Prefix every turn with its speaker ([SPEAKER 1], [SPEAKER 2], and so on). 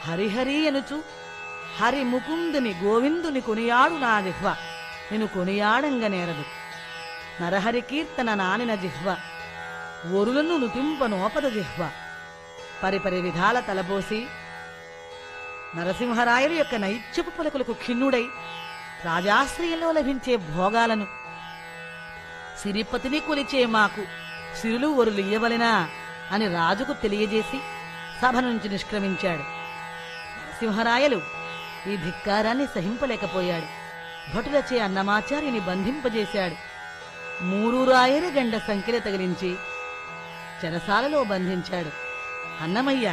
[SPEAKER 1] హరిహరి అనుచు హరి ముకుందుని గోవిందుని కొనియాడు నా జిహ్వ నిన్ను కొనియాడంగ నేరదు నరహరి కీర్తన నానిన జిహ్వ ఒరులను నుతింప నోపద జిహ్వ పరిపరి విధాల తలపోసి నరసింహరాయలు యొక్క నైత్యపు పలుకులకు ఖిన్నుడై రాజాశ్రయంలో లభించే భోగాలను సిరిపతిని కొలిచే మాకు సిరులు ఒరులు ఇయ్యవలెనా అని రాజుకు తెలియజేసి సభ నుంచి నిష్క్రమించాడు సింహరాయలు ఈ ధిక్కారాన్ని సహింపలేకపోయాడు భటులచే అన్నమాచార్యుని బంధింపజేశాడు మూరు రాయరి గండ సంఖ్యలు తగిలించి చెరసాలలో బంధించాడు అన్నమయ్య